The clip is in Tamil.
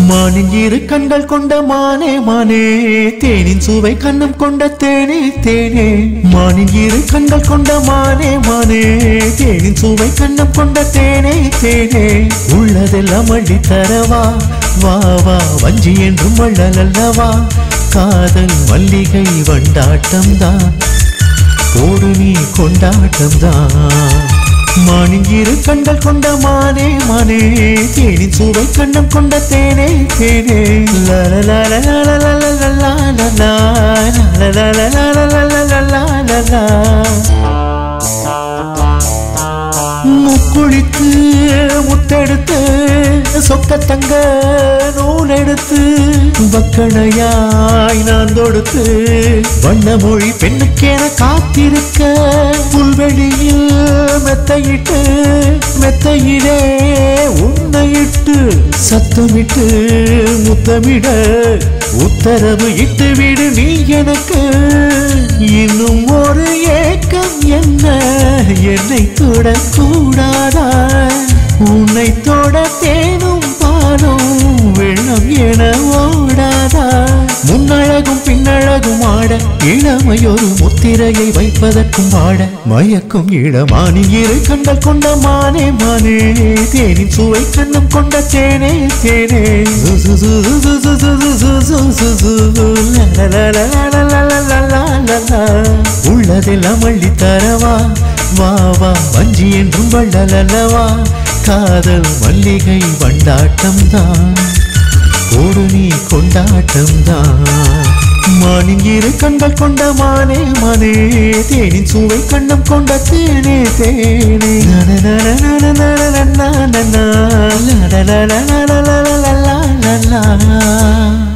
மானின் இரு கண்கள் கொண்ட மானே மானே தேனின் சுவை கண்ணம் கொண்ட தேனே தேனே மானின் இரு கண்கள் கொண்ட மானே மானே தேனின் சுவை கண்ணம் கொண்ட தேனே தேனே உள்ளதெல்லாம் அள்ளி தரவா வா வா வஞ்சி என்றும் வள்ளல் அல்லவா காதல் மல்லிகை வண்டாட்டம் தான் போடு நீ கொண்டாட்டம் தான் மானின் இரு கண்கள் கொண்ட மானே மானே தேனின் சுவை கண்ணம் கொண்ட தேனே தேனே முக்குளித்து முத்தெடுத்து சொக்க தங்க நூல் எடுத்து வக்கணையாய் நான் தொடுத்து வண்ண மொழி பெண்ணுக்கென காத்திருக்க புல்வெளியில் மெத்தையிட்டு மெத்தையிலே உன்னையிட்டு சத்தமிட்டு முத்தமிட உத்தரவு இட்டு விடு நீ எனக்கு இன்னும் ஒரு ஏக்கம் என்ன என்னை தொடக்கூடாதா உன்னை தொட தேனும் பாலும் வெள்ளம் என ஓடாதா முன்னழகும் பின்னழகும் ஆட இளமையொரு முத்திரையை வைப்பதற்கும் ஆட மயக்கும் இளமானி இரு கண்கள் கொண்ட மானே மானே தேனின் சுவை கண்ணம் கொண்ட தேனே தேனே சு, சு, சு, சு, சு, சு, சு, சு, சு, சு, சு, சு, லா, லா, லா, லா, லா, லா, லா, லா, லா, லா, லா. உள்ளதெல்லாம் அள்ளி தரவா வா வா வஞ்சி என்றும் வள்ளலல்லவா காதல் மல்லிகை வண்டாட்டம் தான் ஓடு நீ கொண்டாட்டம் தான் மானின் இரு கண்கள் கொண்ட மானே மானே தேனின் சுவை கண்ணம் கொண்ட தேனே தேனே நன